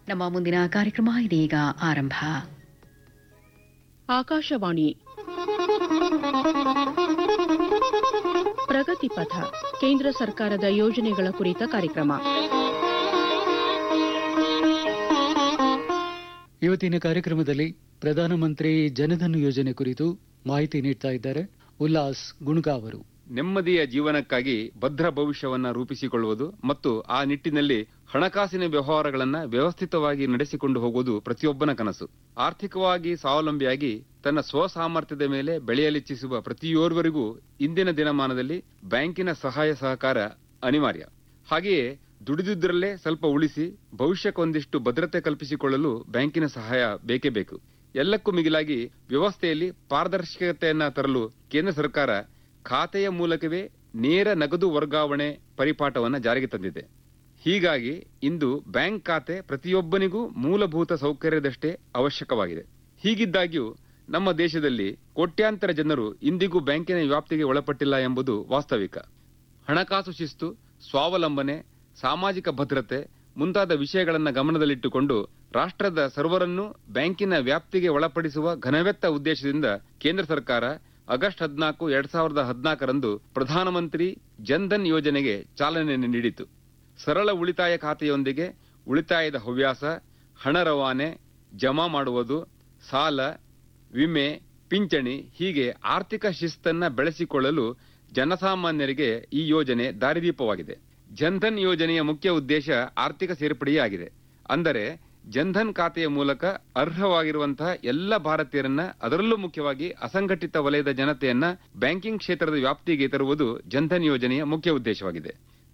ನಮ್ಮ ಮುಂದಿನ ಕಾರ್ಯಕ್ರಮ ಇದೀಗ ಆರಂಭ ಆಕಾಶವಾಣಿ ಪ್ರಗತಿ ಪಥ ಕೇಂದ್ರ ಸರ್ಕಾರದ ಯೋಜನೆಗಳ ಕುರಿತ ಕಾರ್ಯಕ್ರಮ ಇವತ್ತಿನ ಕಾರ್ಯಕ್ರಮದಲ್ಲಿ ಪ್ರಧಾನಮಂತ್ರಿ ಜನಧನ್ ಯೋಜನೆ ಕುರಿತು ಮಾಹಿತಿ ನೀಡ್ತಾ ಇದ್ದಾರೆ ಉಲ್ಲಾಸ್ ಗುಣಗಾ ಅವರು ನೆಮ್ಮದಿಯ ಜೀವನಕ್ಕಾಗಿ ಭದ್ರ ಭವಿಷ್ಯವನ್ನ ರೂಪಿಸಿಕೊಳ್ಳುವುದು ಮತ್ತು ಆ ನಿಟ್ಟಿನಲ್ಲಿ ಹಣಕಾಸಿನ ವ್ಯವಹಾರಗಳನ್ನ ವ್ಯವಸ್ಥಿತವಾಗಿ ನಡೆಸಿಕೊಂಡು ಹೋಗುವುದು ಪ್ರತಿಯೊಬ್ಬನ ಕನಸು ಆರ್ಥಿಕವಾಗಿ ಸ್ವಾವಲಂಬಿಯಾಗಿ ತನ್ನ ಸ್ವಸಾಮರ್ಥ್ಯದ ಮೇಲೆ ಬೆಳೆಯಲಿಚ್ಛಿಸುವ ಪ್ರತಿಯೋರ್ವರಿಗೂ ಇಂದಿನ ದಿನಮಾನದಲ್ಲಿ ಬ್ಯಾಂಕಿನ ಸಹಾಯ ಸಹಕಾರ ಅನಿವಾರ್ಯ ಹಾಗೆಯೇ ದುಡಿದುದರಲ್ಲೇ ಸ್ವಲ್ಪ ಉಳಿಸಿ ಭವಿಷ್ಯಕ್ಕೊಂದಿಷ್ಟು ಭದ್ರತೆ ಕಲ್ಪಿಸಿಕೊಳ್ಳಲು ಬ್ಯಾಂಕಿನ ಸಹಾಯ ಬೇಕೇ ಬೇಕು ಎಲ್ಲಕ್ಕೂ ಮಿಗಿಲಾಗಿ ವ್ಯವಸ್ಥೆಯಲ್ಲಿ ಪಾರದರ್ಶಕತೆಯನ್ನ ತರಲು ಕೇಂದ್ರ ಸರ್ಕಾರ ಖಾತೆಯ ಮೂಲಕವೇ ನೇರ ನಗದು ವರ್ಗಾವಣೆ ಪರಿಪಾಠವನ್ನು ಜಾರಿಗೆ ತಂದಿದೆ ಹೀಗಾಗಿ ಇಂದು ಬ್ಯಾಂಕ್ ಖಾತೆ ಪ್ರತಿಯೊಬ್ಬನಿಗೂ ಮೂಲಭೂತ ಸೌಕರ್ಯದಷ್ಟೇ ಅವಶ್ಯಕವಾಗಿದೆ ಹೀಗಿದ್ದಾಗ್ಯೂ ನಮ್ಮ ದೇಶದಲ್ಲಿ ಕೋಟ್ಯಾಂತರ ಜನರು ಇಂದಿಗೂ ಬ್ಯಾಂಕಿನ ವ್ಯಾಪ್ತಿಗೆ ಒಳಪಟ್ಟಿಲ್ಲ ಎಂಬುದು ವಾಸ್ತವಿಕ ಹಣಕಾಸು ಶಿಸ್ತು ಸ್ವಾವಲಂಬನೆ ಸಾಮಾಜಿಕ ಭದ್ರತೆ ಮುಂತಾದ ವಿಷಯಗಳನ್ನು ಗಮನದಲ್ಲಿಟ್ಟುಕೊಂಡು ರಾಷ್ಟ್ರದ ಸರ್ವರನ್ನು ಬ್ಯಾಂಕಿನ ವ್ಯಾಪ್ತಿಗೆ ಒಳಪಡಿಸುವ ಘನವೆತ್ತ ಉದ್ದೇಶದಿಂದ ಕೇಂದ್ರ ಸರ್ಕಾರ ಆಗಸ್ಟ್ ಹದಿನಾಲ್ಕು ಎರಡ್ ಸಾವಿರದ ಹದಿನಾಲ್ಕರಂದು ಪ್ರಧಾನಮಂತ್ರಿ ಜನ್ಧನ್ ಯೋಜನೆಗೆ ಚಾಲನೆ ನೀಡಿತು ಸರಳ ಉಳಿತಾಯ ಖಾತೆಯೊಂದಿಗೆ ಉಳಿತಾಯದ ಹವ್ಯಾಸ ಹಣ ರವಾನೆ ಜಮಾ ಮಾಡುವುದು ಸಾಲ ವಿಮೆ ಪಿಂಚಣಿ ಹೀಗೆ ಆರ್ಥಿಕ ಶಿಸ್ತನ್ನ ಬೆಳೆಸಿಕೊಳ್ಳಲು ಜನಸಾಮಾನ್ಯರಿಗೆ ಈ ಯೋಜನೆ ದಾರಿದೀಪವಾಗಿದೆ ಜನ್ಧನ್ ಯೋಜನೆಯ ಮುಖ್ಯ ಉದ್ದೇಶ ಆರ್ಥಿಕ ಸೇರ್ಪಡೆಯೇ ಆಗಿದೆ ಅಂದರೆ ಜನ್ಧನ್ ಖಾತೆಯ ಮೂಲಕ ಅರ್ಹವಾಗಿರುವಂತಹ ಎಲ್ಲ ಭಾರತೀಯರನ್ನ ಅದರಲ್ಲೂ ಮುಖ್ಯವಾಗಿ ಅಸಂಘಟಿತ ವಲಯದ ಜನತೆಯನ್ನ ಬ್ಯಾಂಕಿಂಗ್ ಕ್ಷೇತ್ರದ ವ್ಯಾಪ್ತಿಗೆ ತರುವುದು ಜನ್ಧನ್ ಯೋಜನೆಯ ಮುಖ್ಯ ಉದ್ದೇಶವಾಗಿದೆ